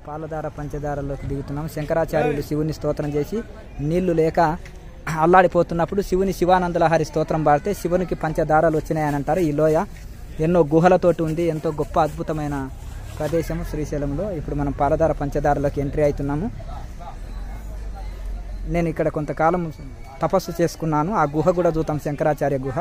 పాలధార పంచదారలోకి దిగుతున్నాం శంకరాచార్యులు శివుని స్తోత్రం చేసి నీళ్లు లేక అల్లాడిపోతున్నప్పుడు శివుని శివానందలహరి స్తోత్రం పాడితే శివునికి పంచదారాలు వచ్చినాయని అంటారు ఈ లోయ ఎన్నో గుహలతోటి ఉంది ఎంతో గొప్ప అద్భుతమైన ప్రదేశం శ్రీశైలంలో ఇప్పుడు మనం పాలధార పంచదారలోకి ఎంట్రీ అవుతున్నాము నేను ఇక్కడ కొంతకాలం తపస్సు చేసుకున్నాను ఆ గుహ కూడా చూద్దాం శంకరాచార్య గుహ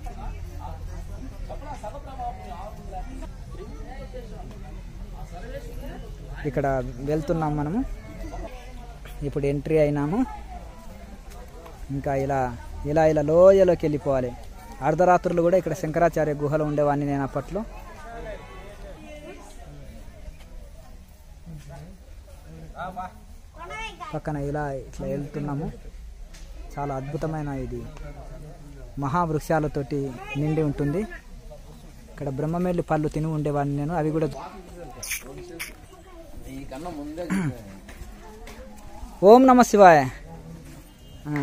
ఇక్కడ వెళ్తున్నాం మనము ఇప్పుడు ఎంట్రీ అయినాము ఇంకా ఇలా ఇలా ఇలా లోయలోకి వెళ్ళిపోవాలి అర్ధరాత్రులు కూడా ఇక్కడ శంకరాచార్య గుహలో ఉండేవాడిని నేను అప్పట్లో పక్కన ఇలా ఇట్లా వెళ్తున్నాము చాలా అద్భుతమైన ఇది మహావృక్షాలతోటి నిండి ఉంటుంది ఇక్కడ బ్రహ్మమేళ్ళు పళ్ళు తిని ఉండేవాడిని నేను అవి కూడా ఓం నమ శివాయ ఆ.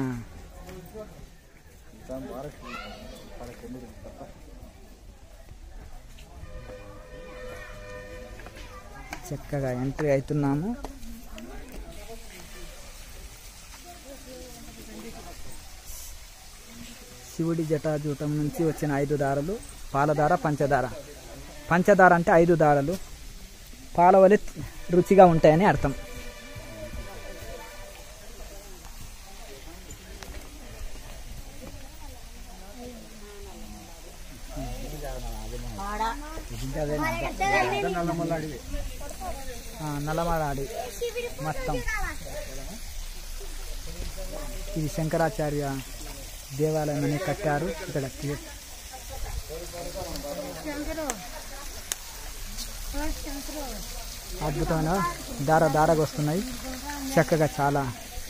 చక్కగా ఎంట్రీ అవుతున్నాము శివుడి జటాజూటం నుంచి వచ్చిన ఐదు దారలు పాలధార పంచదార పంచదార అంటే ఐదు దారలు పాలవలి రుచిగా ఉంటాయని అర్థం ఆ, నల్లమలాడి మొత్తం ఇది శంకరాచార్య దేవాలయం అని కట్టారు ఇక్కడ తీ- అద్భుతమైన దార దారగా వస్తున్నాయి చక్కగా చాలా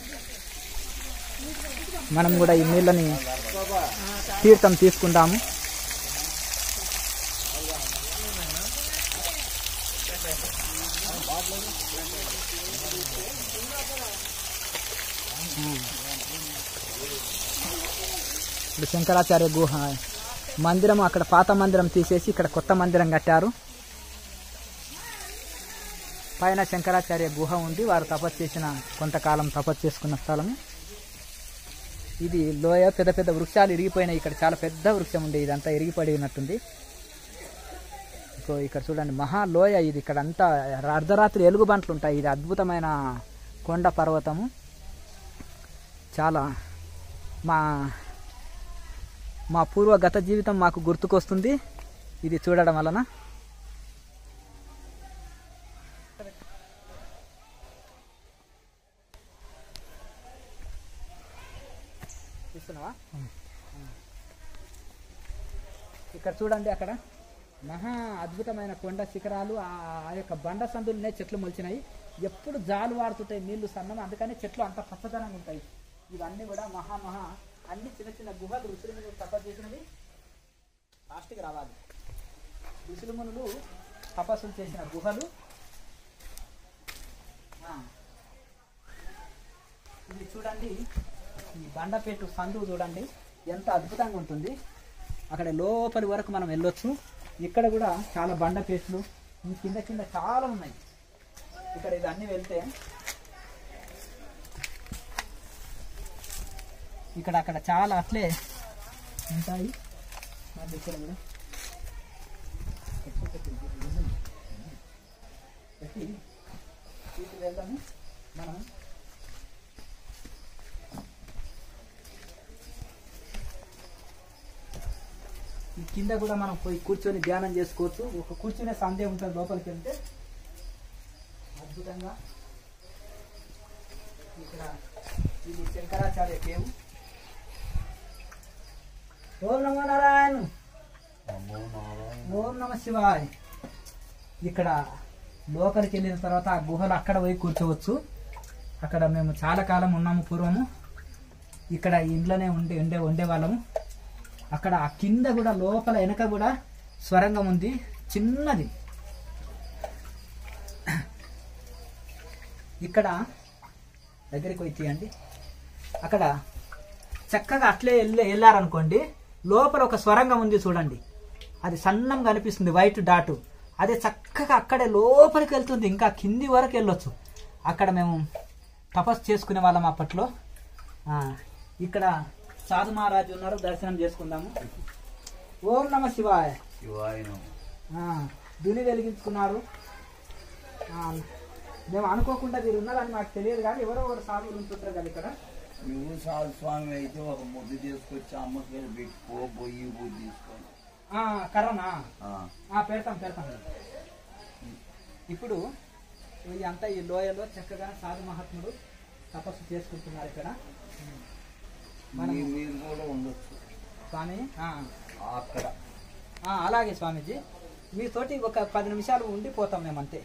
మనం కూడా ఈ నీళ్ళని తీర్థం తీసుకుందాము ఇప్పుడు శంకరాచార్య గుహ మందిరం అక్కడ పాత మందిరం తీసేసి ఇక్కడ కొత్త మందిరం కట్టారు పైన శంకరాచార్య గుహ ఉంది వారు తపస్సు చేసిన కొంతకాలం తపస్సు చేసుకున్న స్థలం ఇది లోయ పెద్ద పెద్ద వృక్షాలు ఇరిగిపోయినాయి ఇక్కడ చాలా పెద్ద వృక్షం ఉంది ఇదంతా ఇరిగిపడినట్టుంది ఇంకో ఇక్కడ చూడండి మహా లోయ ఇది ఇక్కడ అంతా అర్ధరాత్రి ఎలుగుబంట్లు ఉంటాయి ఇది అద్భుతమైన కొండ పర్వతము చాలా మా మా పూర్వ గత జీవితం మాకు గుర్తుకొస్తుంది ఇది చూడడం వలన చూస్తున్నావా ఇక్కడ చూడండి అక్కడ మహా అద్భుతమైన కొండ శిఖరాలు ఆ ఆ యొక్క బండ సందులనే చెట్లు మొలిచినాయి ఎప్పుడు జాలు వాడుతుంటాయి నీళ్లు సన్నం అందుకని చెట్లు అంత పచ్చదనంగా ఉంటాయి ఇవన్నీ కూడా మహా మహా అన్ని చిన్న చిన్న గుహలు ఋషులు తపస్సు చేసినవి లాస్ట్కి రావాలి ఋషులు మునులు తపస్సులు చేసిన గుహలు ఆ. ఇది చూడండి ఈ బండపేటు సందు చూడండి ఎంత అద్భుతంగా ఉంటుంది అక్కడ లోపలి వరకు మనం వెళ్ళొచ్చు ఇక్కడ కూడా చాలా బండపేట్లు ఈ కింద కింద చాలా ఉన్నాయి ఇక్కడ ఇది అన్ని వెళ్తే ఇక్కడ అక్కడ చాలా అట్లే ఉంటాయి మరి ఇక్కడ కూడా పెట్టి ఇటు వెళ్దాము మనం ఈ కింద కూడా మనం పోయి కూర్చొని ధ్యానం చేసుకోవచ్చు ఒక కూర్చునే సందే ఉంటుంది లోపలికి వెళ్తే అద్భుతంగా ఇక్కడ ఇది శంకరాచార్య కేవు ఓం నమో నారాయణ ఓం నమ శివాయ్ ఇక్కడ లోపలికి వెళ్ళిన తర్వాత ఆ గుహలు అక్కడ పోయి కూర్చోవచ్చు అక్కడ మేము చాలా కాలం ఉన్నాము పూర్వము ఇక్కడ ఈ ఇంట్లోనే ఉండే ఉండే ఉండేవాళ్ళము అక్కడ ఆ కింద కూడా లోపల వెనక కూడా స్వరంగం ఉంది చిన్నది ఇక్కడ దగ్గరికి పోయి తీయండి అక్కడ చక్కగా అట్లే వెళ్ళి వెళ్ళారనుకోండి లోపల ఒక స్వరంగం ఉంది చూడండి అది సన్నంగా కనిపిస్తుంది వైట్ డాటు అదే చక్క చక్కగా అక్కడే లోపలికి వెళ్తుంది ఇంకా కింది వరకు వెళ్ళొచ్చు అక్కడ మేము తపస్సు చేసుకునే వాళ్ళం అప్పట్లో ఆ, ఇక్కడ సాధు మహారాజు ఉన్నారు దర్శనం చేసుకుందాము ఓం నమ శివాయ శివాయనం ఆ, దుని వెలిగించుకున్నారు ఆ, మేము అనుకోకుండా మీరు ఉన్నారని మాకు తెలియదు కానీ ఎవరో ఒకరు సాధువులు ఉంటుంటారు కదా ఇక్కడ నువ్వు సాధు స్వామి అయితే ఒక ముద్ద తీసుకొచ్చి అమ్మకి పెట్టుకో పొయ్యి పోయి తీసుకొని ఆ, కర్రనా ఆ, ఆ, పెడతాం పెడతాం ఇప్పుడు ఈ అంతా ఈ లోయలో చక్కగా సాధు మహాత్ముడు తపస్సు చేసుకుంటున్నారు ఇక్కడ మనం మీ- మీరు కూడా ఉండొచ్చు స్వామి ఆ, అక్కడ ఆ, అలాగే స్వామీజీ మీతోటి ఒక పది నిమిషాలు ఉండిపోతాం మేము అంతే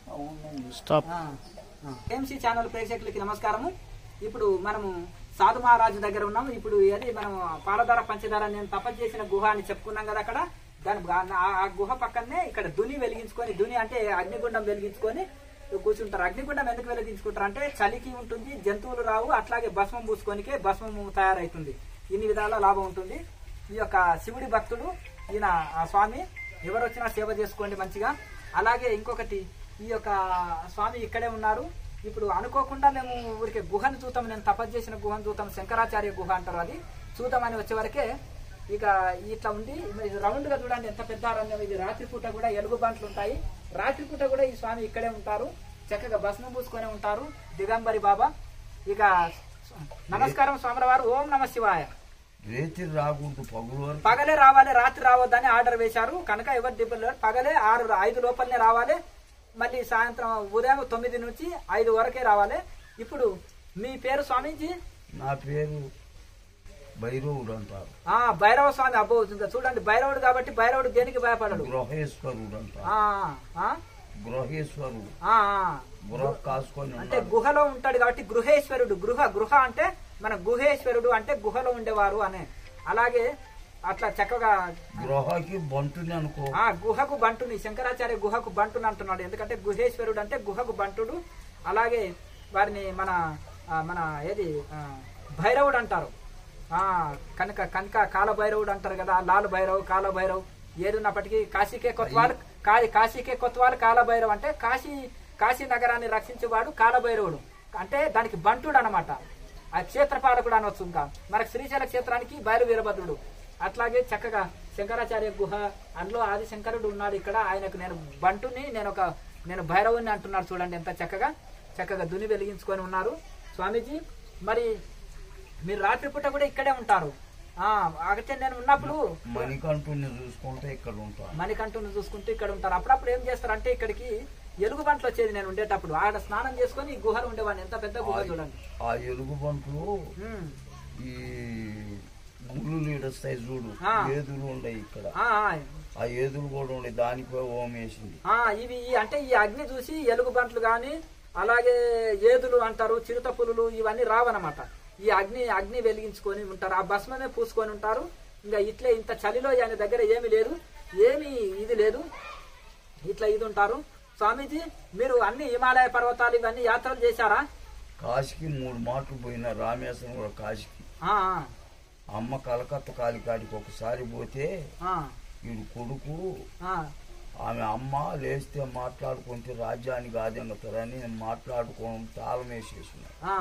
అవును ఎంసీ ఛానల్ ప్రేక్షకులకి నమస్కారము ఇప్పుడు మనము సాధు మహారాజు దగ్గర ఉన్నాము ఇప్పుడు అది మనం పాలధార పంచదార నేను తపస్సు చేసిన గుహ అని చెప్పుకున్నాం కదా అక్కడ దాని ఆ- ఆ గుహ పక్కనే ఇక్కడ దుని వెలిగించుకొని దుని అంటే అగ్నిగుండం వెలిగించుకొని కూర్చుంటారు అగ్నిగుండం ఎందుకు వెలిగించుకుంటారు అంటే చలికి ఉంటుంది జంతువులు రావు అట్లాగే భస్మం పూసుకోనికే భస్మం తయారైతుంది ఇన్ని విధాల లాభం ఉంటుంది ఈ యొక్క శివుడి భక్తుడు ఈయన ఆ స్వామి ఎవరు వచ్చినా సేవ చేసుకోండి మంచిగా అలాగే ఇంకొకటి ఈ యొక్క స్వామి ఇక్కడే ఉన్నారు ఇప్పుడు అనుకోకుండా మేము ఊరికే గుహను చూద్దాం నేను తపస్సు చేసిన గుహను చూద్దాం శంకరాచార్య గుహ అంటారు అది చూద్దామని వచ్చే వరకే ఇక ఇట్లా ఉండి ఇది రౌండ్ గా చూడండి ఎంత పెద్ద అరణ్యం ఇది రాత్రిపూట కూడా ఎలుగు బంట్లు ఉంటాయి రాత్రిపూట కూడా ఈ స్వామి ఇక్కడే ఉంటారు చక్కగా భస్మం పూసుకొని ఉంటారు దిగంబరి బాబా ఇక నమస్కారం స్వాముల వారు ఓం నమ శివాయ రేతి రాకుంటూ పగులు వరకు పగలే రావాలి రాత్రి రావద్దని ఆర్డర్ వేశారు కనుక ఎవరు దిబ్బలు లేరు. పగలే ఆరు ఐదు లోపలనే రావాలి మళ్ళీ సాయంత్రం ఉదయం తొమ్మిది నుంచి ఐదు వరకే రావాలి ఇప్పుడు మీ పేరు స్వామీజీ నా పేరు భైరవుడు అంటారు ఆ భైరవ స్వామి అబ్బో ఇంకా చూడండి భైరవుడు కాబట్టి భైరవుడు దేనికి భయపడడు గృహేశ్వరుడు అంటారు ఆ, ఆ, గృహేశ్వరుడు ఆ, ఆ. గృహ కాసుకొని అంటే ఉంటాడు గుహలో ఉంటాడు కాబట్టి గృహేశ్వరుడు గృహ గృహ అంటే మన గుహేశ్వరుడు అంటే గుహలో ఉండేవారు అనే అలాగే అట్లా చక్కగా గృహకి బంటుని అనుకో ఆ గుహకు బంటుని శంకరాచార్య గుహకు బంటుని అంటున్నాడు ఎందుకంటే గుహేశ్వరుడు అంటే గుహకు బంటుడు అలాగే వారిని మన ఆ, మన ఏది ఆ, భైరవుడు అంటారు ఆ కనుక కనుక కాల భైరవుడు అంటారు కదా లాల్ భైరవ్ కాల భైరవ్ ఏదున్నప్పటికీ కాశీకే కొత్వాలు కాది కాశీకే కొత్వాలు కాల భైరవ్ అంటే కాశీ కాశీ నగరాన్ని రక్షించేవాడు కాలభైరవుడు అంటే దానికి బంటుడు అనమాట ఆ క్షేత్రపాలకుడు అనవచ్చు ఇంకా మనకు శ్రీశైల క్షేత్రానికి బయలు వీరభద్రుడు అట్లాగే చక్కగా శంకరాచార్య గుహ అందులో ఆది శంకరుడు ఉన్నాడు ఇక్కడ ఆయనకు నేను బంటుని నేను ఒక నేను భైరవుని అంటున్నాడు చూడండి ఎంత చక్కగా చక్కగా దుని వెలిగించుకొని ఉన్నారు స్వామీజీ మరి మీరు రాత్రిపూట కూడా ఇక్కడే ఉంటారు ఆ అయితే నేను ఉన్నప్పుడు మణికంఠుని చూసుకుంటే ఇక్కడ ఉంటాను మణికంఠుని చూసుకుంటూ ఇక్కడ ఉంటారు అప్పుడప్పుడు ఏం చేస్తారు అంటే ఇక్కడికి ఎలుగు బంట్లు వచ్చేది నేను ఉండేటప్పుడు ఆడ స్నానం చేసుకొని ఈ గుహలు ఉండేవాడిని ఎంత పెద్ద గుహ చూడండి ఆ ఎలుగు బంట్లు ఉమ్. ఈ ముళ్ళు ఈడస్తాయి చూడు ఆ. ఏదులు ఉన్నాయి ఇక్కడ ఆ, ఆ, ఆ ఏదులు కూడా ఉండే దానిపై ఓమేసింది ఆ, ఇవి ఈ- అంటే ఈ అగ్ని చూసి ఎలుగు బంట్లు గాని అలాగే ఏదులు అంటారు చిరుత పులులు ఇవన్నీ రావన్నమాట ఈ అగ్ని అగ్ని వెలిగించుకొని ఉంటారు ఆ భస్మమే పూసుకొని ఉంటారు ఇంకా ఇట్లే ఇంత చలిలో ఆయన దగ్గర ఏమీ లేదు ఏమీ ఇది లేదు ఇట్లా ఇది ఉంటారు స్వామీజీ మీరు అన్ని హిమాలయ పర్వతాలు ఇవన్నీ యాత్రలు చేశారా కాశీకి మూడు మాటలు పోయిన రామేశ్వరం కూడా కాశీకి ఆ, అమ్మ కలకత్తా కాలికాడికి ఒకసారి పోతే ఆ, వీడు కొడుకు ఆ, ఆమె అమ్మ లేస్తే మాట్లాడుకుంటే రాజ్యాన్ని కాదెంగుతారని మాట్లాడుకోవడం తాళం వేసేసినారు ఆ,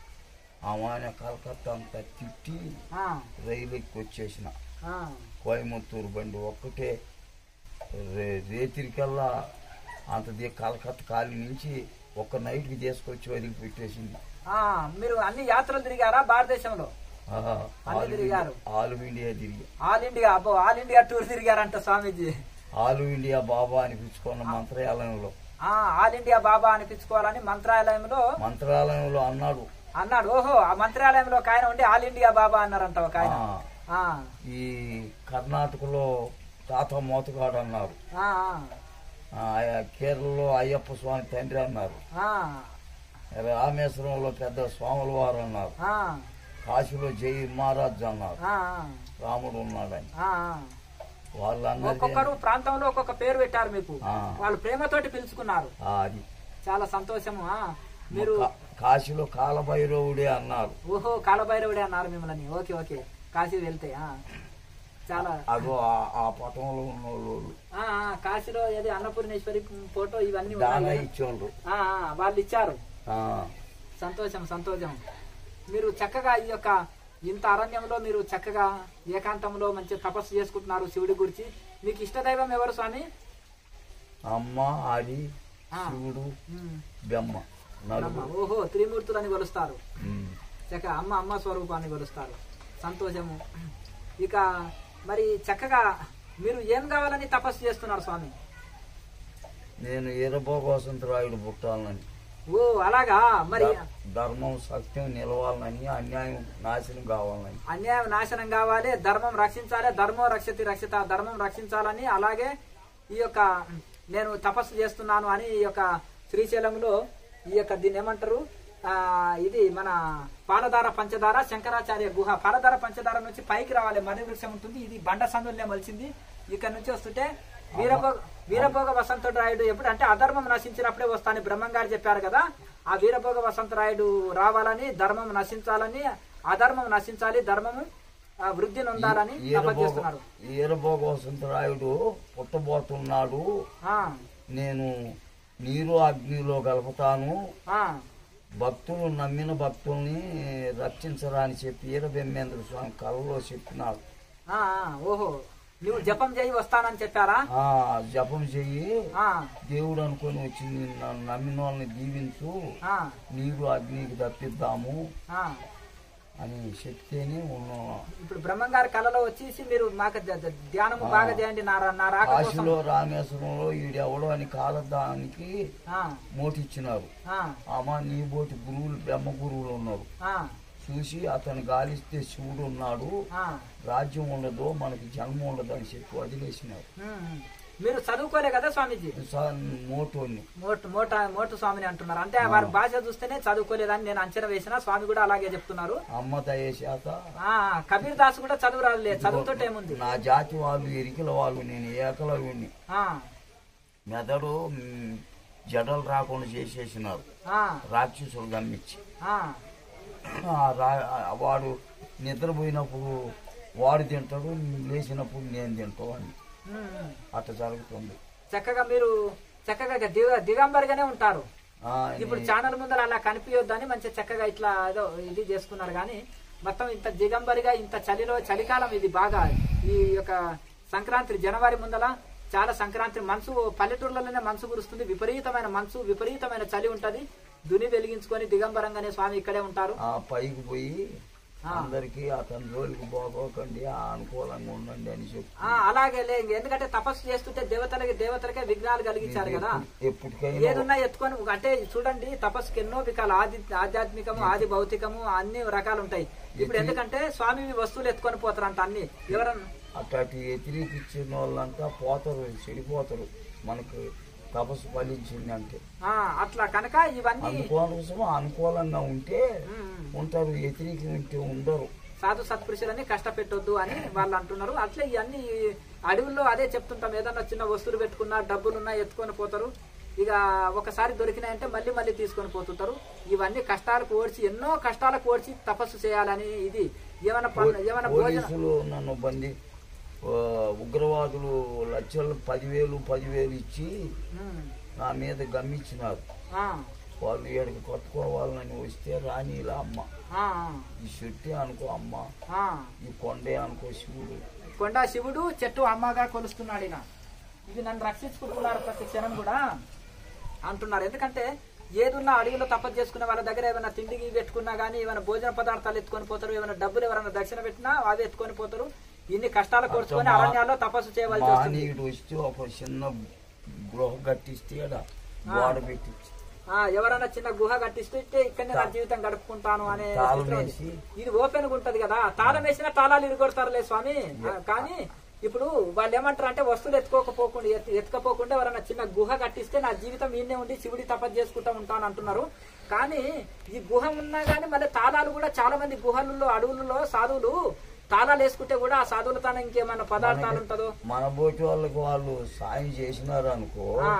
ఆమె కలకత్తా అంతా తిట్టి ఆ, రైలు ఎక్కి వచ్చేసిన ఆ. కోయముత్తూరు బండి ఒక్కటే రే రేతిరికల్లా అంత ది- కలకత్తా కాలి నుంచి ఒక్క నైట్కి తీసుకొచ్చి వదిలిపెట్టేసింది ఆ, మీరు అన్ని యాత్రలు తిరిగారా భారతదేశంలో ఆహా, అన్ని ఆల్ తిరిగారు. ఇండియా- ఆల్ ఇండియా తిరిగి ఆల్ ఇండియా అబ్బో ఆల్ ఇండియా టూర్ తిరిగారంట స్వామీజీ ఆల్ ఇండియా బాబా అనిపించుకున్న మంత్రాలయంలో ఆ ఆల్ ఇండియా బాబా అనిపించుకోవాలని మంత్రాలయంలో మంత్రాలయంలో అన్నాడు అన్నాడు ఓహో ఆ మంత్రాలయంలో ఒక ఆయన ఉండి ఆల్ ఇండియా బాబా అన్నారంట ఒక ఆయన ఆ, ఆ, ఈ కర్ణాటకలో తాత మోతగాడు అన్నారు ఆ, ఆ, కేరళలో అయ్యప్ప స్వామి తండ్రి అన్నారు ఆ, రామేశ్వరంలో పెద్ద స్వాముల వారు అన్నారు ఆ, కాశీలో జై మహారాజ్ అన్నారు ఆ, రాముడు ఉన్నాడని ఆ, వాళ్ళందరికీ ఒక్కొక్కరు ప్రాంతంలో ఒక్కొక్క పేరు పెట్టారు మీకు ఆ. వాళ్ళు ప్రేమతోటి పిలుచుకున్నారు ఆ, అది చాలా సంతోషము ఆ. మీరు కా- కాశీలో కాలభైరవుడే అన్నారు ఓహో కాలభైరవుడే అన్నారు మిమ్మల్ని ఓకే ఓకే కాశీ వెళ్తే ఆ. చాలా అదో ఆ- ఆ పటంలో ఉన్న వాళ్ళు ఆ, ఆ, కాశీలో ఏది అన్నపూర్ణేశ్వరి ఫోటో ఇవన్నీ దాన ఉన్నాయి కదా. ఇచ్చేవాళ్ళు ఆ, ఆ, వాళ్ళు ఇచ్చారు ఆ, సంతోషం సంతోషం మీరు చక్కగా ఈ యొక్క ఇంత అరణ్యంలో మీరు చక్కగా ఏకాంతంలో మంచి తపస్సు చేసుకుంటున్నారు శివుడి గురించి మీకు ఇష్టదైవం ఎవరు స్వామి అమ్మ ఆది ఆ. శివుడు ఉమ్, బెమ్మ అమ్మ. నలుగురు ఓహో త్రిమూర్తులని కొలుస్తారు ఉమ్. చక్కగా అమ్మ అమ్మ స్వరూపాన్ని కొలుస్తారు సంతోషము ఇక మరి చక్కగా మీరు ఏం కావాలని తపస్సు చేస్తున్నారు స్వామి నేను ఈరభోగవసంతరాయుడు పుట్టాలని ఓ అలాగా మరి ధ- ధర్మం సత్యం నిలవాలని అన్యాయం నాశనం కావాలని అన్యాయం నాశనం కావాలి ధర్మం రక్షించాలి ధర్మం రక్షతి రక్షిత ధర్మం రక్షించాలని అలాగే ఈ యొక్క నేను తపస్సు చేస్తున్నాను అని ఈ యొక్క శ్రీశైలంలో ఈ యొక్క దీన్ని ఏమంటారు ఆ ఇది మన పాలధార పంచదార శంకరాచార్య గుహ పాలధార పంచదార నుంచి పైకి రావాలి మర్రి వృక్షం ఉంటుంది ఇది బండ సందులే మలిచింది ఇక్కడ నుంచి వస్తుంటే వీరభోగ వీరభోగ వసంతరాయుడు ఎప్పుడు అంటే అధర్మం నశించినప్పుడే వస్తానని బ్రహ్మం గారు చెప్పారు కదా ఆ వీరభోగ వసంతరాయుడు రావాలని ధర్మం నశించాలని అధర్మం నశించాలి ధర్మము ఆ, వృద్ధి నొందాలని తపస్సు చేస్తున్నారు ఈరభోగవసంతరాయుడు పుట్టబోతున్నాడు ఆ, నేను నీరు అగ్నిలో కలుపుతాను ఆ, భక్తులు నమ్మిన భక్తుల్ని రక్షించరా అని చెప్పి ఈరబెమ్మేంద్ర స్వామి కళలో చెప్పినాడు ఆ, ఆ, ఓహో నువ్వు జపం చేయి వస్తానని చెప్పారా ఆ జపం చెయ్యి ఆ, దేవుడు అనుకొని వచ్చి నిన్ను నమ్మిన వాళ్ళని దీవించు ఆ, నీరు అగ్నికి తప్పిద్దాము ఆ. అని చెప్తేనే ఉన్నాం ఇప్పుడు బ్రహ్మం గారి కళలో వచ్చేసి మీరు మాకు ద- ద- ధ్యానము బాగా చేయండి నా రా- నా రాక కోసం కాశీలో రామేశ్వరంలో ఈడెవడో అని కాలదానికి ఆ, మోటిచ్చినారు ఆ, అమ్మ నీ బోటి గురువులు బ్రహ్మ గురువులు ఉన్నారు ఆ, చూసి అతను గాలిస్తే శివుడు ఉన్నాడు ఆ. రాజ్యం ఉండదు మనకి జన్మ ఉండదు అని చెప్పి వదిలేసినారు ఉమ్. మీరు చదువుకోలే కదా స్వామీజీ స- మోటోని మోటు మోట మోటు స్వామిని అంటున్నారు అంటే వారి భాష చూస్తేనే చదువుకోలేదని నేను అంచనా వేసిన స్వామి కూడా అలాగే చెప్తున్నారు అమ్మ దయ చేత ఆ కబీర్ దాస్ కూడా చదువు రాలే చదువుతో ఏముంది నా జాతి వాళ్ళు ఎరికల వాళ్ళు నేను ఏకలవ్యుణ్ణి ఆ, మెదడు మ్, జడలు రాకుండా చేసేసినారు ఆ, రాక్షసులు గమ్మించి ఆ, ఆ రా- వాడు నిద్రపోయినప్పుడు వాడు తింటాడు లేచినప్పుడు నేను తింటావు అని ఉమ్, ఉమ్. అట్లా జరుగుతుంది చక్కగా మీరు చక్కగా ఇక దిగ దిగంబరిగానే ఉంటారు ఆ, ఇప్పుడు నీ- ఛానల్ ముందర అలా కనిపించొద్దని మంచి చక్కగా ఇట్లా ఏదో ఇది చేసుకున్నారు కానీ మొత్తం ఇంత దిగంబరిగా ఇంత చలిలో చలికాలం ఇది బాగా ఈ యొక్క సంక్రాంతి జనవరి ముందల చాలా సంక్రాంతి మనసు పల్లెటూర్లలోనే మనసు కురుస్తుంది విపరీతమైన మనసు విపరీతమైన చలి ఉంటది దుని వెలిగించుకొని దిగంబరంగానే స్వామి ఇక్కడే ఉంటారు ఆ పైకి పోయి ఆ. అందరికి అతని జోలికి పోకోకండి ఆ అనుకూలంగా ఉండండి అని చెప్పి ఆ అలాగే లే ఎందుకంటే తపస్సు చేస్తుంటే దేవతలకి దేవతలకే విఘ్నాలు కలిగించారు కదా ఎప్పటికైనా ఏదున్నా ఎత్తుకొని అంటే చూడండి తపస్సుకి ఎన్నో వికాలు ఆది ఆధ్యాత్మికము ఆది భౌతికము అన్ని రకాలు ఉంటాయి ఇప్పుడు ఎందుకంటే స్వామి వస్తువులు ఎత్తుకొని పోతారంట అన్ని ఎవరన్నా అట్లాంటి వ్యతిరేకించిన వాళ్ళంతా పోతారు చెడిపోతారు మనకు తపస్సు ఫలించింది అంటే ఆ, అట్లా కనుక ఇవన్నీ అందుకోసం అనుకూలంగా ఉంటే ఉమ్, ఉంటారు వ్యతిరేకం ఉంటే ఉండరు సాధు సత్పురుషులని కష్టపెట్టొద్దు అని వాళ్ళు అంటున్నారు అట్లా ఇవన్నీ అడవుల్లో అదే చెప్తుంటాం ఏదన్నా చిన్న వస్తువులు పెట్టుకున్నా డబ్బులున్నా ఎత్తుకొని పోతారు ఇక ఒకసారి దొరికినాయంటే మళ్ళీ మళ్ళీ తీసుకొని పోతుంటారు ఇవన్నీ కష్టాలకు ఓడ్చి ఎన్నో కష్టాలకు ఓడ్చి తపస్సు చేయాలని ఇది ఏమైనా పనులు ఏమైనా భోజనం పోలీసులు నన్ను బంది ఆ, ఉగ్రవాదులు లక్షలు పదివేలు పదివేలు ఇచ్చి ఉమ్, నా మీద గమ్మించినారు ఆ, వాళ్ళు ఏడికి కొట్టుకోవాలని వస్తే రాణిలా అమ్మ ఆ, ఈ చెట్టు అనుకో అమ్మ ఆ. ఈ కొండే అనుకో శివుడు కొండ శివుడు చెట్టు అమ్మగా కొలుస్తున్నాడు ఈయన ఇది నన్ను రక్షించుకుంటున్నారు ప్రతి క్షణం కూడా అంటున్నారు ఎందుకంటే ఏదున్నా అడవిలో తపస్సు చేసుకున్న వాళ్ళ దగ్గర ఏమైనా తిండికి పెట్టుకున్నా కానీ ఏమైనా భోజన పదార్థాలు ఎత్తుకొని పోతారు ఏమైనా డబ్బులు ఎవరైనా దక్షిణ పెట్టినా అవి ఎత్తుకొని పోతారు ఇన్ని కష్టాలు కోర్చుకొని అర్థమా? అరణ్యాల్లో తపస్సు చేయవలసి వస్తుంది మానీయుడు వస్తే ఒక చిన్న గృహ కట్టిస్తే ఆడ గోడ పెట్టించి ఆ, ఎవరైనా చిన్న గుహ కట్టిస్తే ఇక్కడనే నా జీవితం గడుపుకుంటాను అనే తాళం స్థితిలో ఉంది. వేసి. ఇది ఓపెన్ గా ఉంటది కదా తాళం వేసినా తాళాలు ఇరుగొడతారులే స్వామి ఆ, కానీ ఇప్పుడు వాళ్ళు ఏమంటారు అంటే వస్తువులు ఎత్తుకోకపోకుండా ఎత్తు- ఎత్తుకపోకుండా ఎవరైనా చిన్న గుహ కట్టిస్తే నా జీవితం ఈయనే ఉండి శివుడి తపస్సు చేసుకుంటా ఉంటాను అంటున్నారు కానీ ఈ గుహ ఉన్నా కానీ మళ్ళీ తాళాలు కూడా చాలా మంది గుహలలో అడవులలో సాధువులు తాళాలు వేసుకుంటే కూడా ఆ సాధువుల తాను ఇంకేమైనా పదార్థాలు ఉంటుందో మన బోటి వాళ్ళకి వాళ్ళు సాయం చేసినారు అనుకో ఆ,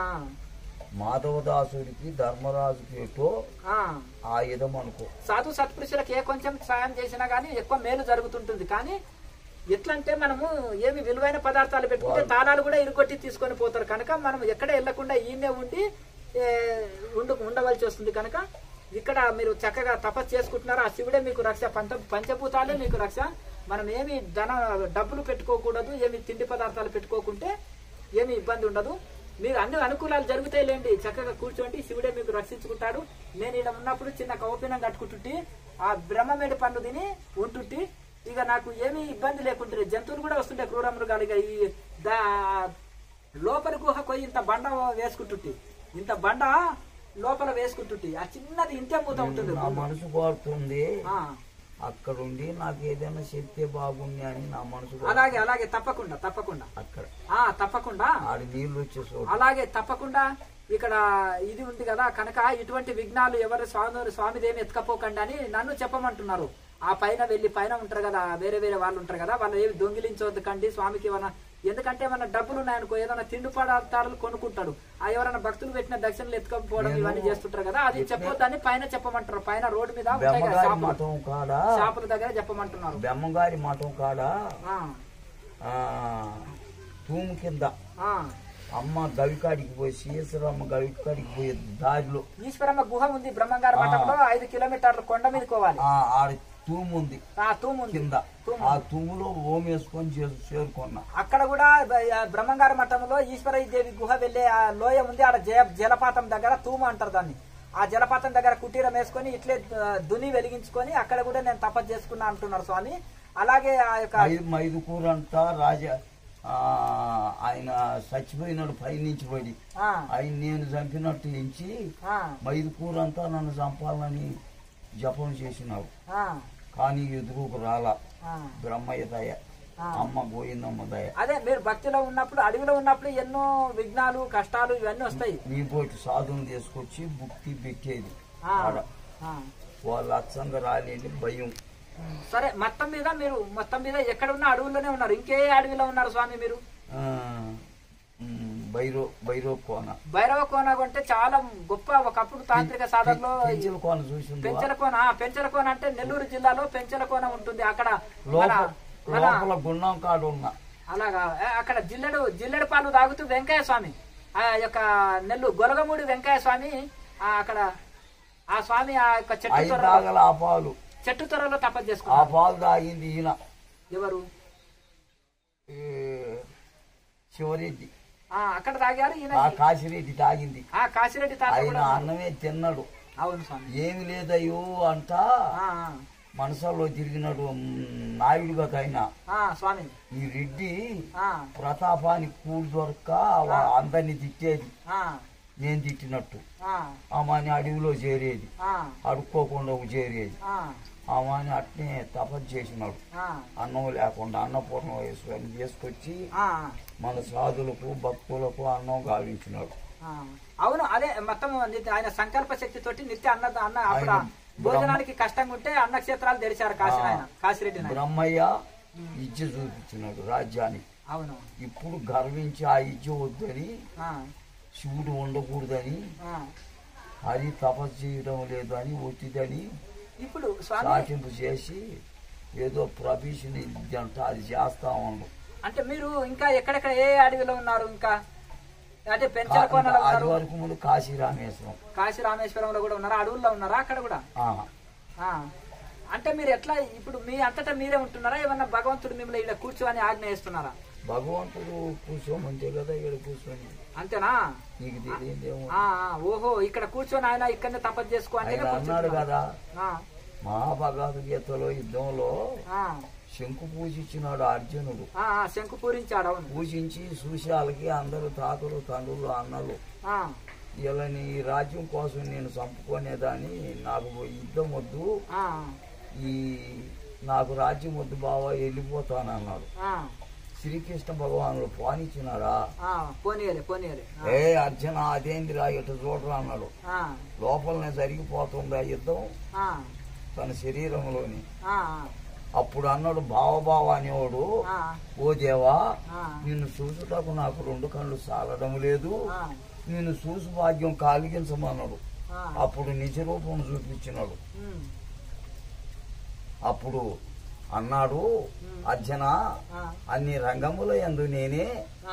మాధవదాసుడికి ధర్మరాజుకి ఏటో ఆ, ఆ. ఆయుధం అనుకో సాధు సత్పురుషులకు ఏ కొంచెం సాయం చేసినా గానీ ఎక్కువ మేలు జరుగుతుంటుంది కానీ ఎట్లా అంటే మనము ఏమి విలువైన పదార్థాలు పెట్టుకుంటే తాళాలు కూడా ఇరుకొట్టి తీసుకొని పోతారు కనుక మనం ఎక్కడ వెళ్లకుండా ఈయనే ఉండి ఏ, ఉండు ఉండవలసి వస్తుంది కనుక ఇక్కడ మీరు చక్కగా తపస్సు చేసుకుంటున్నారు ఆ శివుడే మీకు రక్ష పంచ పంచభూతాలే మీకు రక్ష మనం ఏమి ధన డబ్బులు పెట్టుకోకూడదు ఏమి తిండి పదార్థాలు పెట్టుకోకుంటే ఏమి ఇబ్బంది ఉండదు మీరు అన్ని అనుకూలాలు జరుగుతాయి లేండి చక్కగా కూర్చోండి శివుడే మీకు రక్షించుకుంటాడు నేను ఇక్కడ ఉన్నప్పుడు చిన్న కౌపీనం కట్టుకుంటుంటే ఆ బ్రహ్మమేడి పండు తిని ఉంటుంటే ఇక నాకు ఏమీ ఇబ్బంది లేకుంటుంది జంతువులు కూడా వస్తుండే క్రూర మృగాలు ఇక ఈ దా లోపల గుహ పోయి ఇంత బండ వేసుకుంటుంటే ఇంత బండ లోపల వేసుకుంటుంటే ఆ చిన్నది ఇంతే మూత ఉంటుంది నా మనసు కోరుతుంది ఆ, అక్కడుండి నాకు ఏదైనా చెప్తే బాగుంది అని నా మనసు కోరుతుంది. అలాగే అలాగే తప్పకుండా తప్పకుండా అక్కడ ఆ తప్పకుండా ఆడి నీళ్ళు వచ్చే చోటు అలాగే తప్పకుండా ఇక్కడ ఇది ఉంది కదా కనుక ఇటువంటి విఘ్నాలు ఎవరు స్వామి స్వామిదేమి ఎత్తుకపోకండి అని నన్ను చెప్పమంటున్నారు ఆ పైన వెళ్ళి పైన ఉంటారు కదా వేరే వేరే వాళ్ళు ఉంటారు కదా వాళ్ళు ఏమి దొంగిలించవద్దు కండి స్వామికి ఏమైనా ఎందుకంటే ఏమైనా డబ్బులు ఉన్నాయనుకో ఏదైనా తిండి పదార్థాలు కొనుక్కుంటాడు ఆ ఎవరైనా భక్తులు పెట్టిన దక్షిణలు ఎత్తుకపోవడం ఇవన్నీ చేస్తుంటారు కదా అది చెప్పొద్దని పైన చెప్పమంటారు పైన రోడ్డు మీద ఉంటాయి కదా బెమ్మగారి షాపులు మఠం కాడ షాపుల దగ్గర చెప్పమంటున్నారు బెమ్మగారి మఠం కాడ ఆ, ఆ, తూము కింద ఆ. అమ్మ గవికాడికి పోయి సీసరమ్మ గవికాడికి పోయే దారిలో ఈశ్వరమ్మ గుహ ఉంది బ్రహ్మంగారి మఠంలో ఐదు కిలోమీటర్ల కొండ మీద కోవాలి ఆ ఆడ తూము ఉంది ఆ తూము ఉంది కింద ఆ తూములో ఓం వేసుకొని చేరు- చేరుకున్నా అక్కడ కూడా బ- ఆ బ్రహ్మంగారి మఠంలో ఈశ్వరయ్య దేవి గుహ వెళ్లే ఆ లోయ ఉంది ఆడ జయ- జలపాతం దగ్గర తూము అంటారు దాన్ని ఆ జలపాతం దగ్గర కుటీరం వేసుకొని ఇట్లే ఆ, దుని వెలిగించుకొని అక్కడ కూడా నేను తపస్సు చేసుకున్నా అంటున్నారు స్వామి అలాగే ఆ యొక్క మైదు మైదుకూర అంతా రాజా ఆ, ఆయన చచ్చిపోయినాడు పైనుంచి పడి ఆ, ఆయన నేను చంపినట్టు ఎంచి ఆ, మైదుకూర అంతా నన్ను చంపాలని జపం చేసినారు ఆ, కానీ ఎదురుకు రాలా ఆ. బ్రహ్మయ్య దయ ఆ. అమ్మ గోయిందమ్మ దయ అదే మీరు భక్తిలో ఉన్నప్పుడు అడవిలో ఉన్నప్పుడు ఎన్నో విఘ్నాలు కష్టాలు ఇవన్నీ వస్తాయి మీ పోటీ సాధువులు తీసుకొచ్చి బుక్తి పెట్టేది ఆ, ఆడ ఆ. వాళ్ళు అచ్చంగా రాలేని భయం సరే మొత్తం మీద మీరు మొత్తం మీద ఎక్కడ ఉన్న అడవుల్లోనే ఉన్నారు ఇంకే అడవిలో ఉన్నారు స్వామి మీరు ఆ, ఉమ్, బైరో బైరో కోన భైరవ కోన అంటే చాలా గొప్ప ఒకప్పుడు తాంత్రిక సాధనలో పెంచుల కోన చూసింది పెంచలకోన ఆ, పెంచలకోన అంటే నెల్లూరు జిల్లాలో పెంచలకోన ఉంటుంది అక్కడ మన లోపల మన లోపల గుండం కాడు ఉన్నా అలాగా ఏ, అక్కడ జిల్లెడు జిల్లెడు పాలు తాగుతూ వెంకయ్య స్వామి ఆ యొక్క నెల్లు గొలగమూడి వెంకయ్య స్వామి ఆ అక్కడ ఆ స్వామి ఆ యొక్క చెట్టు ఐదు త్వరలో దాగల ఆ పాలు చెట్టు త్వరలో తపస్సు ఆ చేసుకున్నారు పాలు తాగింది ఈయన ఎవరు ఈ శివరెడ్డి ఆ అక్కడ తాగారు ఈయన ఆ కాశిరెడ్డి తాగింది ఆ కాశీరెడ్డి తాత ఆయన కూడా అన్నమే తిన్నాడు అవును స్వామి ఏమి లేదయ్యో అంట ఆ, ఆ, మనసులో తిరిగినాడు మ్, నాయుడుగా ఆయన ఆ, స్వామి ఈ రెడ్డి ఆ, ప్రతాపానికి కూడు దొరక్క అందరిని తిట్టేది ఆ, నేను తిట్టినట్టు ఆ, ఆమెని అడవిలో చేరేది ఆ, అడుక్కోకుండా చేరేది ఆ, ఆమెని అట్నే తపస్సు చేసినాడు ఆ, అన్నం లేకుండా అన్నపూర్ణ వయసు తీసుకొచ్చి ఆ, మన సాధులకు భక్తులకు అన్నం గావించినాడు ఆ. అవును అదే మొత్తం నిత్య- ఆయన సంకల్ప శక్తి తోటి నిత్య అన్న అన్న అప్పుడు ఆయన భోజనానికి కష్టంగా ఉంటే అన్న క్షేత్రాలు తెరిచారు కాశీ ఆయన కాశీరెడ్డి నాయన బ్రహ్మయ్య ఇజ్జ చూపించినాడు రాజ్యానికి అవును ఇప్పుడు గర్వించి ఆ ఇజ్జ వద్దని ఆ, శివుడు ఉండకూడదని ఆ. హరి తపస్సు చేయడం లేదు అని ఒత్తిదని ఇప్పుడు స్వామి సాటింపు చేసి ఏదో ప్రొఫెషన్ అంట అది చేస్తా ఉండు అంటే మీరు ఇంకా ఎక్కడెక్కడ ఏ అడవిలో ఉన్నారు ఇంకా అంటే పెంచలకోనలో అది ఉన్నారు వరకు ముందు కాశీ రామేశ్వరం కాశీ రామేశ్వరంలో కూడా ఉన్నారా అడవుల్లో ఉన్నారా అక్కడ కూడా ఆ, ఆ. అంటే మీరు ఎట్లా ఇప్పుడు మీ అంతటా మీరే ఉంటున్నారా ఏమన్నా భగవంతుడు మిమ్మల్ని ఇక్కడ కూర్చోని ఆజ్ఞ వేస్తున్నారా భగవంతుడు కూర్చోమంతే కదా ఇక్కడ కూర్చొని అంతేనా నీకు తెలియదేమో ఆ, ఆ, ఓహో ఇక్కడ కూర్చొని ఆయన ఇక్కడనే తపస్సు చేసుకో అంటే ఆయన అన్నాడు కదా ఆ, మహాభగవద్గీతలో యుద్ధంలో ఆ, శంకు పూజించినాడు అర్జునుడు ఆ, ఆ, శంకు పూరించాడు అవును పూజించి సుశాలకి అందరూ తాతలు తండ్రులు అన్నలు ఆ, ఇలా నీ రాజ్యం కోసం నేను చంపుకునేదాన్ని నాకు యుద్ధం వద్దు ఆ, ఈ నాకు రాజ్యం వద్దు బావా వెళ్ళిపోతాను అన్నాడు ఆ, శ్రీకృష్ణ భగవానుడు పానిచ్చినారా ఆ, పోనీయలే పోనీయలే ఆ, ఏ అర్జున అదేందిరా ఇటు చూడరా అన్నాడు ఆ, లోపలనే జరిగిపోతుందా యుద్ధం ఆ, తన శరీరంలోని ఆ, అప్పుడు అన్నాడు బావబావ అనేవాడు ఆ, ఓ దేవా ఆ, నిన్ను చూసుటకు నాకు రెండు కళ్ళు సాలడం లేదు ఆ, నిన్ను చూసు భాగ్యం కాలిగించమన్నాడు ఆ, అప్పుడు నిజ రూపం చూపించినాడు ఉమ్, అప్పుడు అన్నాడు అర్జున ఆ, అన్ని రంగముల ఎందు నేనే ఆ,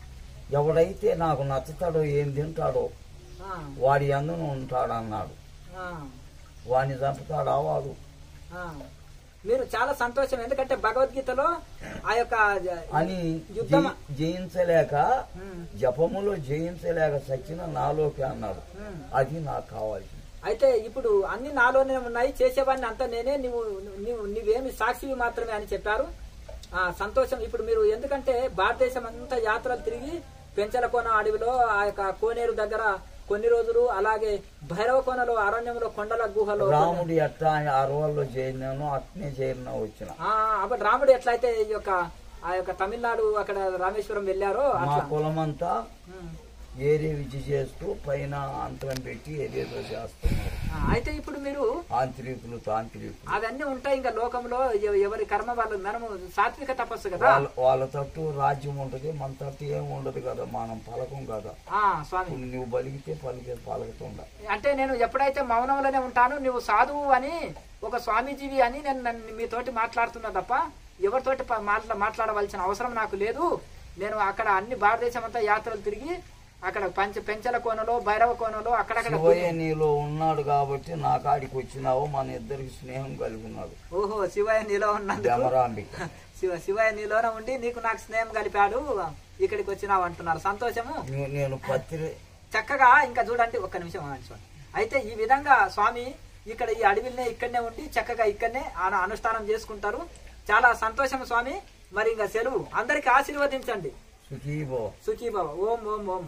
ఎవడైతే నాకు నచ్చుతాడో ఏం తింటాడో ఆ, వాడి అందును ఉంటాడు అన్నాడు ఆ, వాడిని చంపుతాడా వాడు ఆ. మీరు చాలా సంతోషం ఎందుకంటే భగవద్గీతలో ఆ యొక్క జ- అని యుద్ధం జయి- జయించలేక ఉమ్, జపములో జయించలేక సచిన నాలోకి అన్నాడు ఉమ్. అది నాకు కావాల్సింది అయితే ఇప్పుడు అన్ని నాలోనే ఉన్నాయి చేసేవాడిని అంతా నేనే నువ్వు నువ్వు నువ్వేమి సాక్షివి మాత్రమే అని చెప్పారు ఆ సంతోషం ఇప్పుడు మీరు ఎందుకంటే భారతదేశం అంతా యాత్రలు తిరిగి పెంచలకోన అడవిలో ఆ యొక్క కోనేరు దగ్గర కొన్ని రోజులు అలాగే భైరవకోనలో అరణ్యంలో కొండల గుహలో రాముడు ఎట్లా అరవల్లో చేరినాను అట్నే చేరిన వచ్చిన ఆ, అప్పుడు రాముడు ఎట్లయితే ఈ యొక్క ఆ యొక్క తమిళనాడు అక్కడ రామేశ్వరం వెళ్ళారో మా అట్లా కులమంతా ఉమ్. ఏరే విద్య చేస్తూ పైన అంతరం పెట్టి ఏదేదో చేస్తున్నారు ఆ, అయితే ఇప్పుడు మీరు ఆంతరికులు తాంత్రికులు అవన్నీ ఉంటాయి ఇంకా లోకంలో ఎవ- ఎవరి కర్మ వాళ్ళు మనము సాత్విక తపస్సు కదా వాళ్ళ వాళ్ళ తట్టు రాజ్యం ఉంటది మన తట్టు ఏం ఉండదు కదా మనం పలకం కదా ఆ స్వామి ఇప్పుడు నువ్వు బలిగితే పలికే పలకతుండ అంటే నేను ఎప్పుడైతే మౌనంలోనే ఉంటాను నువ్వు సాధువు అని ఒక స్వామీజీవి అని నేను నన్ను మీతోటి మాట్లాడుతున్నా తప్ప ఎవరితోటి ప- మాట్లా మాట్లాడవలసిన అవసరం నాకు లేదు నేను అక్కడ అన్ని భారతదేశం అంతా యాత్రలు తిరిగి అక్కడ పంచ పెంచల కోనలో భైరవ కోనలో అక్కడక్కడ శివయ్య నీలో ఉన్నాడు కాబట్టి నా కాడికి వచ్చినావు మన ఇద్దరికి స్నేహం కలిగి ఉన్నాడు ఓహో శివయ్య నీలో ఉన్నందుకు భ్రమరాంబిక శివ శివయ్య నీలోనే ఉండి నీకు నాకు స్నేహం కలిపాడు ఇక్కడికి వచ్చినావు అంటున్నారు సంతోషము నే- నేను పత్రి చక్కగా ఇంకా చూడండి ఒక్క నిమిషం ఆగండి స్వామి అయితే ఈ విధంగా స్వామి ఇక్కడ ఈ అడవిలోనే ఇక్కడనే ఉండి చక్కగా ఇక్కడనే అను- అనుష్ఠానం చేసుకుంటారు చాలా సంతోషం స్వామి మరి ఇంకా సెలవు అందరికి ఆశీర్వదించండి సుఖీభో సుఖీభవ ఓం ఓం ఓం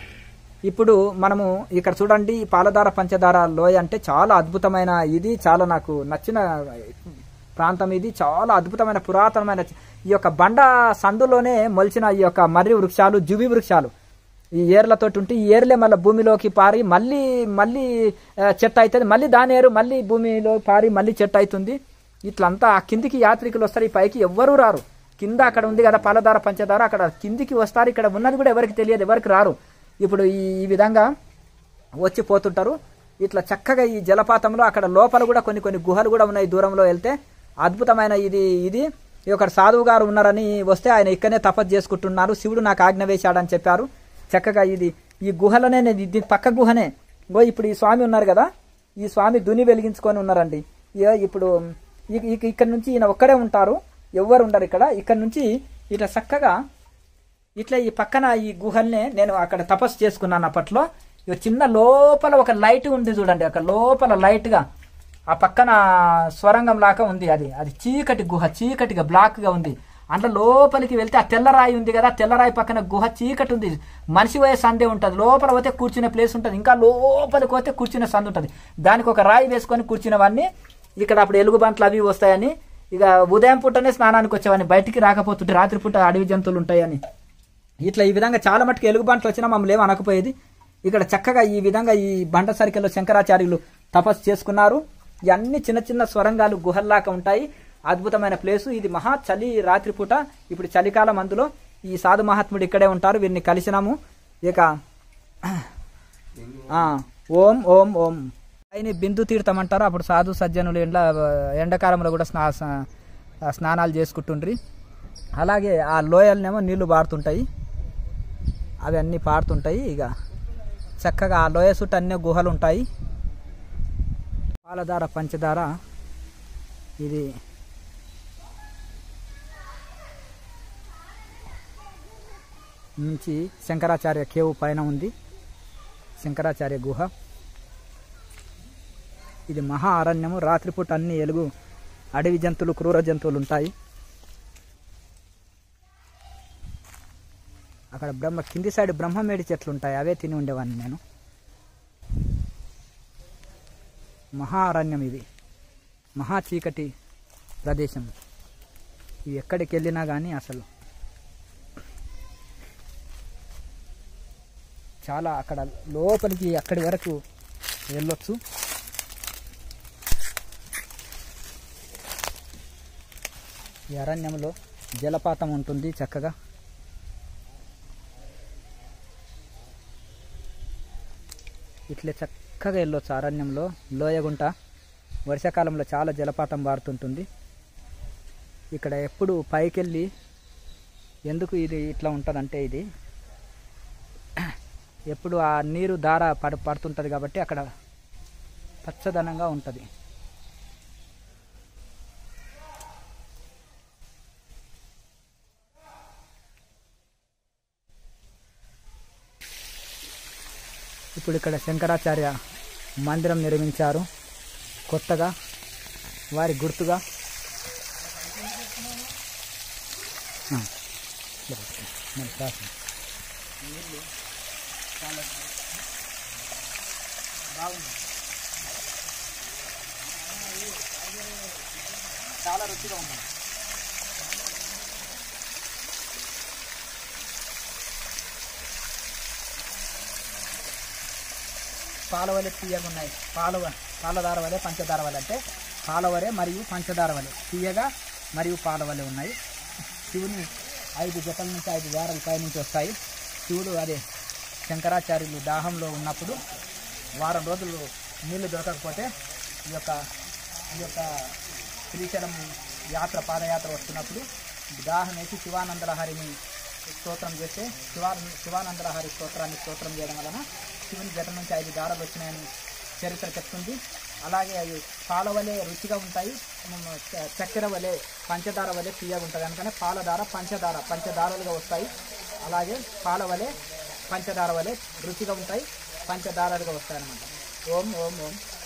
ఇప్పుడు మనము ఇక్కడ చూడండి ఈ పాలధార పంచదార లోయ అంటే చాలా అద్భుతమైన ఇది చాలా నాకు నచ్చిన ప్రాంతం ఇది చాలా అద్భుతమైన పురాతనమైన ఈ యొక్క బండ సందులోనే మొలిచిన ఈ యొక్క మర్రి వృక్షాలు జువి వృక్షాలు ఈ ఏర్లతోటి ఉంటే ఈ ఏర్లే మళ్ళీ భూమిలోకి పారి మళ్ళీ మళ్ళీ ఆ, చెట్టు అవుతుంది మళ్ళీ దాని ఏరు మళ్ళీ భూమిలో పారి మళ్ళీ చెట్టు అవుతుంది ఇట్లంతా ఆ కిందికి యాత్రికులు వస్తారు ఈ పైకి ఎవ్వరూ రారు కింద అక్కడ ఉంది కదా పాలధార పంచదార అక్కడ కిందికి వస్తారు ఇక్కడ ఉన్నది కూడా ఎవరికి తెలియదు ఎవరికి రారు ఇప్పుడు ఈ ఈ విధంగా వచ్చి పోతుంటారు ఇట్లా చక్కగా ఈ జలపాతంలో అక్కడ లోపల కూడా కొన్ని కొన్ని గుహలు కూడా ఉన్నాయి దూరంలో వెళ్తే అద్భుతమైన ఇది ఇది ఒక సాధువు గారు ఉన్నారని వస్తే ఆయన ఇక్కడనే తపస్సు చేసుకుంటున్నారు శివుడు నాకు ఆజ్ఞ వేశాడని చెప్పారు చక్కగా ఇది ఈ గుహలనే నేను ఇది పక్క గుహనే గో ఇప్పుడు ఈ స్వామి ఉన్నారు కదా ఈ స్వామి దుని వెలిగించుకొని ఉన్నారండి ఇగో ఇప్పుడు ఇ- ఇ- ఇక్కడ నుంచి ఈయన ఒక్కడే ఉంటారు ఎవ్వరు ఉండరు ఇక్కడ ఇక్కడ నుంచి ఇట్లా చక్కగా ఇట్లా ఈ పక్కన ఈ గుహల్నే నేను అక్కడ తపస్సు చేసుకున్నాను అప్పట్లో ఇక చిన్న లోపల ఒక లైట్ ఉంది చూడండి అక్కడ లోపల లైట్ గా ఆ పక్కన స్వరంగం లాగా ఉంది అది అది చీకటి గుహ చీకటిగా బ్లాక్ గా ఉంది అందులో లోపలికి వెళ్తే ఆ తెల్లరాయి ఉంది కదా ఆ తెల్లరాయి పక్కన గుహ చీకటి ఉంది మనిషి పోయే సందే ఉంటుంది లోపల పోతే కూర్చునే ప్లేస్ ఉంటుంది ఇంకా లోపలికి పోతే కూర్చునే సందు ఉంటుంది దానికి ఒక రాయి వేసుకొని కూర్చునేవాడిని ఇక్కడ అప్పుడు ఎలుగుబంట్లు అవి వస్తాయని ఇక ఉదయం పూటనే స్నానానికి వచ్చేవాడిని బయటికి రాకపోతుంటే రాత్రిపూట అడవి జంతువులు ఉంటాయని ఇట్లా ఈ విధంగా చాలా మటుకు ఎలుగుబంట్లు వచ్చినా మమ్మల్ని ఏం అనకపోయేది ఇక్కడ చక్కగా ఈ విధంగా ఈ బండ సరికెల్లో శంకరాచార్యులు తపస్సు చేసుకున్నారు ఇవన్నీ చిన్న చిన్న స్వరంగాలు గుహల్లాగా ఉంటాయి అద్భుతమైన ప్లేసు ఇది మహా చలి రాత్రిపూట ఇప్పుడు చలికాలం అందులో ఈ సాధు మహాత్ముడు ఇక్కడే ఉంటారు వీరిని కలిసినాము ఇక ఆ, ఓం ఓం ఓం ఆయన బిందు తీర్థం అంటారు అప్పుడు సాధు సజ్జనులు ఎండ ఎండాకాలంలో కూడా స్నా స్నా- స్నానాలు చేసుకుంటుండ్రి అలాగే ఆ లోయలనేమో నీళ్లు పారుతుంటాయి అవి అన్నీ పారుతుంటాయి ఇక చక్కగా ఆ లోయ చుట్టూ అన్ని గుహలు ఉంటాయి పాలధార పంచదార ఇది నుంచి శంకరాచార్య కేవు పైన ఉంది శంకరాచార్య గుహ ఇది మహా అరణ్యము రాత్రిపూట అన్ని ఎలుగు అడవి జంతువులు క్రూర జంతువులు ఉంటాయి అక్కడ బ్రహ్మ కింది సైడ్ బ్రహ్మమేడి చెట్లు ఉంటాయి అవే తిని ఉండేవాడిని నేను మహా అరణ్యం ఇది మహా చీకటి ప్రదేశం ఇది ఎక్కడికి వెళ్ళినా కానీ అసలు చాలా అక్కడ లోపలికి అక్కడి వరకు వెళ్ళొచ్చు ఈ అరణ్యంలో జలపాతం ఉంటుంది చక్కగా ఇట్లే చక్కగా వెళ్ళొచ్చు అరణ్యంలో లోయగుంట వర్షాకాలంలో చాలా జలపాతం పారుతుంటుంది ఇక్కడ ఎప్పుడు పైకెళ్ళి ఎందుకు ఇది ఇట్లా ఉంటుందంటే ఇది ఎప్పుడు ఆ నీరు దార పడ పడుతుంటుంది కాబట్టి అక్కడ పచ్చదనంగా ఉంటుంది ఇప్పుడు ఇక్కడ శంకరాచార్య మందిరం నిర్మించారు కొత్తగా వారి గుర్తుగా ఆ, మరి శాసనం. చాలా రుచిగా ఉంది పాల వలె తీయగా ఉన్నాయి పాల పాలధార వలె పంచదార వలె అంటే పాల వలె మరియు పంచదార వలె తీయగా మరియు పాల వలె ఉన్నాయి శివుని ఐదు జతల నుంచి ఐదు వారాల పై నుంచి వస్తాయి శివుడు అదే శంకరాచార్యులు దాహంలో ఉన్నప్పుడు వారం రోజులు నీళ్లు దొరకకపోతే ఈ యొక్క ఈ యొక్క శ్రీశైలం యాత్ర పాదయాత్ర వస్తున్నప్పుడు దాహం వేసి శివానందలహరిని స్తోత్రం చేస్తే శివా శివానందలహరి స్తోత్రాన్ని స్తోత్రం చేయడం వలన శివుని జట నుంచి ఐదు దారాలు వచ్చినాయని చరిత్ర చెప్తుంది అలాగే అవి పాల వలె రుచిగా ఉంటాయి ఉమ్, చ- చక్కెర వలె పంచదార వలె తీయగా ఉంటుంది అందుకనే పాలధార పంచదార పంచదారాలుగా వస్తాయి అలాగే పాల వలె పంచదార వలె రుచిగా ఉంటాయి పంచదారాలుగా వస్తాయి అన్నమాట ఓం ఓం ఓం